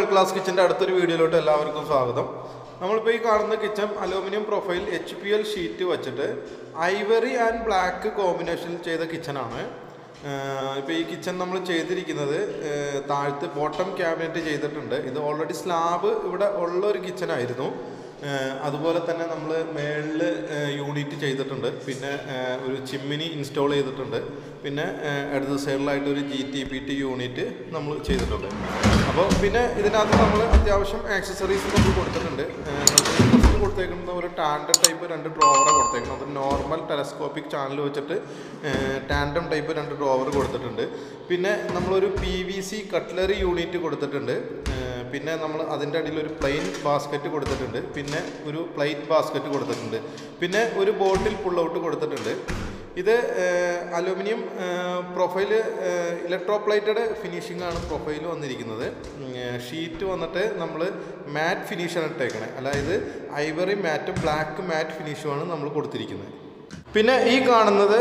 world class കിച്ചൻ്റെ അടുത്തൊരു വീഡിയോയിലോട്ട് എല്ലാവർക്കും സ്വാഗതം നമ്മളിപ്പോൾ ഈ കാണുന്ന kitchen aluminium profile H P L sheet വെച്ചിട്ട് ഐവറി ആൻഡ് ബ്ലാക്ക് കോമ്പിനേഷനിൽ ചെയ്ത കിച്ചണാണ് ഇപ്പോൾ ഈ കിച്ചൺ നമ്മൾ ചെയ്തിരിക്കുന്നത് ഏഹ്, താഴത്ത് ബോട്ടം ക്യാബിനറ്റ് ചെയ്തിട്ടുണ്ട് ഇത് ഓൾറെഡി സ്ലാബ് ഇവിടെ ഉള്ള ഒരു കിച്ചണായിരുന്നു ഏഹ്, അതുപോലെ തന്നെ നമ്മൾ മേളിൽ യൂണിറ്റ് ചെയ്തിട്ടുണ്ട് പിന്നെ ഏഹ്, ഒരു ചിമ്മിനി ഇൻസ്റ്റാൾ ചെയ്തിട്ടുണ്ട് പിന്നെ ഏഹ്, ഇടത് സൈഡിലായിട്ട് ഒരു G T P T unit നമ്മൾ ചെയ്തിട്ടുണ്ട് അപ്പോൾ പിന്നെ ഇതിനകത്ത് നമ്മൾ അത്യാവശ്യം ആക്സസറീസ് നമ്മൾ കൊടുത്തിട്ടുണ്ട് ഫസ്റ്റ് കൊടുത്തേക്കുന്നത് ഒരു ടാൻഡം ടൈപ്പ് രണ്ട് ഡ്രോവറാണ് കൊടുത്തേക്കുന്നത് അത് നോർമൽ ടെലസ്കോപ്പിക് ചാനൽ വെച്ചിട്ട് ടാൻഡം ടൈപ്പ് രണ്ട് ഡ്രോവർ കൊടുത്തിട്ടുണ്ട് പിന്നെ നമ്മളൊരു P V C cutlery unit കൊടുത്തിട്ടുണ്ട് ഏഹ് പിന്നെ നമ്മൾ അതിൻ്റെ അടിയിൽ ഒരു പ്ലെയിൻ ബാസ്ക്കറ്റ് കൊടുത്തിട്ടുണ്ട് പിന്നെ ഒരു പ്ലേറ്റ് ബാസ്ക്കറ്റ് കൊടുത്തിട്ടുണ്ട് പിന്നെ ഒരു ബോട്ടിൽ പുൾ ഔട്ട് കൊടുത്തിട്ടുണ്ട് ഇത് അലുമിനിയം പ്രൊഫൈല് ഇലക്ട്രോപ്ലേറ്റഡ് ഫിനിഷിംഗ് ആണ് പ്രൊഫൈൽ വന്നിരിക്കുന്നത് ഷീറ്റ് വന്നിട്ട് നമ്മൾ മാറ്റ് ഫിനിഷാണ് ഇട്ടേക്കണേ അതായത് ഐവറി മാറ്റും ബ്ലാക്ക് മാറ്റ് ഫിനിഷുമാണ് നമ്മൾ കൊടുത്തിരിക്കുന്നത് പിന്നെ ഈ കാണുന്നത്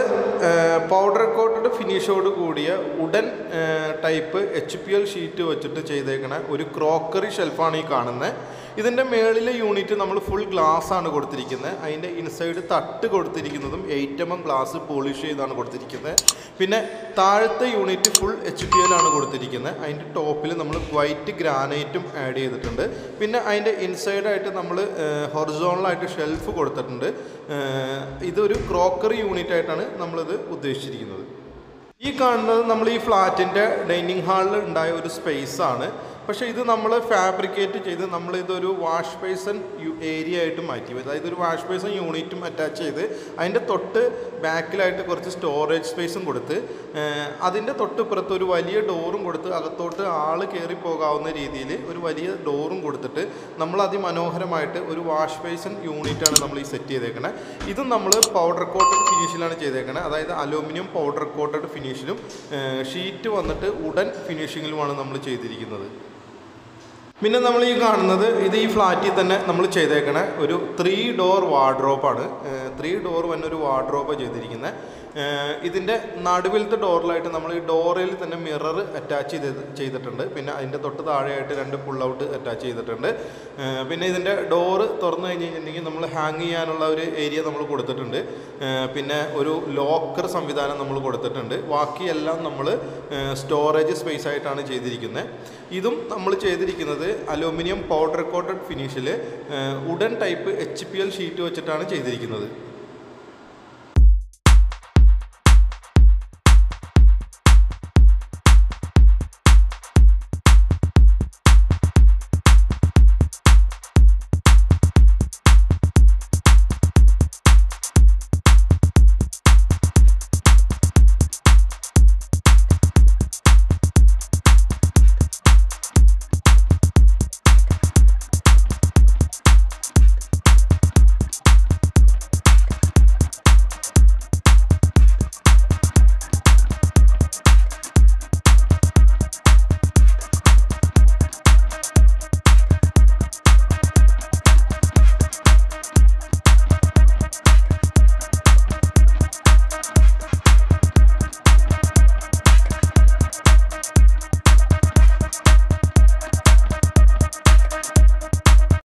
പൗഡർ കോട്ടഡ് ഫിനിഷോട് കൂടിയ wooden type H P L sheet വെച്ചിട്ട് ചെയ്തേക്കണ ഒരു ക്രോക്കറി ഷെൽഫാണ് ഈ കാണുന്നത് ഇതിൻ്റെ മേളിലെ യൂണിറ്റ് നമ്മൾ ഫുൾ ഗ്ലാസ് ആണ് കൊടുത്തിരിക്കുന്നത് അതിൻ്റെ ഇൻസൈഡ് തട്ട് കൊടുത്തിരിക്കുന്നതും eight M M glass polish ചെയ്താണ് കൊടുത്തിരിക്കുന്നത് പിന്നെ താഴത്തെ unit full H P L ആണ് കൊടുത്തിരിക്കുന്നത് അതിൻ്റെ ടോപ്പിൽ നമ്മൾ വൈറ്റ് ഗ്രാനൈറ്റും ആഡ് ചെയ്തിട്ടുണ്ട് പിന്നെ അതിൻ്റെ ഇൻസൈഡായിട്ട് നമ്മൾ ഹൊറിസോണലായിട്ട് ഷെൽഫ് കൊടുത്തിട്ടുണ്ട് ഏഹ് ഇതൊരു ക്രോക്കറി യൂണിറ്റ് ആയിട്ടാണ് നമ്മളിത് ഉദ്ദേശിച്ചിരിക്കുന്നത് ഈ കാണുന്നത് നമ്മൾ ഈ ഫ്ലാറ്റിൻ്റെ ഡൈനിങ് ഹാളിൽ ഉണ്ടായ ഒരു സ്പേസ് ആണ് പക്ഷേ ഇത് നമ്മൾ ഫാബ്രിക്കേറ്റ് ചെയ്ത് നമ്മൾ ഇതൊരു വാഷ് ബേസൺ ഏരിയ ആയിട്ട് മാറ്റി അതായത് ഒരു വാഷ് ബേസൺ യൂണിറ്റും അറ്റാച്ച് ചെയ്ത് അതിൻ്റെ തൊട്ട് ബാക്കിലായിട്ട് കുറച്ച് സ്റ്റോറേജ് സ്പേസും കൊടുത്ത് ഏഹ് അതിൻ്റെ തൊട്ടിപ്പുറത്ത് ഒരു വലിയ ഡോറും കൊടുത്ത് അകത്തോട്ട് ആൾ കയറി പോകാവുന്ന രീതിയിൽ ഒരു വലിയ ഡോറും കൊടുത്തിട്ട് നമ്മൾ അതിമനോഹരമായിട്ട് ഒരു വാഷ് ബേസൺ യൂണിറ്റാണ് നമ്മൾ ഈ സെറ്റ് ചെയ്തേക്കണേ ഇതും നമ്മൾ പൗഡർ കോട്ടഡ് ഫിനിഷിലാണ് ചെയ്തേക്കണേ അതായത് അലൂമിനിയം പൗഡർ കോട്ടഡ് ഫിനിഷിലും ഷീറ്റ് വന്നിട്ട് ഉടൻ ഫിനിഷിങ്ങിലുമാണ് നമ്മൾ ചെയ്തിരിക്കുന്നത് പിന്നെ നമ്മൾ ഈ കാണുന്നത് ഇത് ഈ ഫ്ലാറ്റിൽ തന്നെ നമ്മൾ ചെയ്തേക്കണ ഒരു ത്രീ ഡോർ വാർഡ്രോപ്പാണ് ത്രീ ഡോർ വന്ന ഒരു വാർഡ്രോപ്പ് ചെയ്തിരിക്കുന്നത് ഇതിൻ്റെ നടുവിലത്തെ ഡോറിലായിട്ട് നമ്മൾ ഈ ഡോറിൽ തന്നെ മിറർ അറ്റാച്ച് ചെയ്ത് ചെയ്തിട്ടുണ്ട് പിന്നെ അതിൻ്റെ തൊട്ട് താഴെയായിട്ട് രണ്ട് പുൾ ഔട്ട് അറ്റാച്ച് ചെയ്തിട്ടുണ്ട് ഏഹ് പിന്നെ ഇതിൻ്റെ ഡോറ് തുറന്നു കഴിഞ്ഞ് കഴിഞ്ഞിട്ടുണ്ടെങ്കിൽ നമ്മൾ ഹാങ് ചെയ്യാനുള്ള ഒരു ഏരിയ നമ്മൾ കൊടുത്തിട്ടുണ്ട് ഏഹ് പിന്നെ ഒരു ലോക്കർ സംവിധാനം നമ്മൾ കൊടുത്തിട്ടുണ്ട് ബാക്കിയെല്ലാം നമ്മൾ സ്റ്റോറേജ് സ്പേസ് ആയിട്ടാണ് ചെയ്തിരിക്കുന്നത് ഇതും നമ്മൾ ചെയ്തിരിക്കുന്നത് അലൂമിനിയം പൗഡർ കോട്ടഡ് ഫിനിഷിൽ wooden type H P L sheet വെച്ചിട്ടാണ് ചെയ്തിരിക്കുന്നത്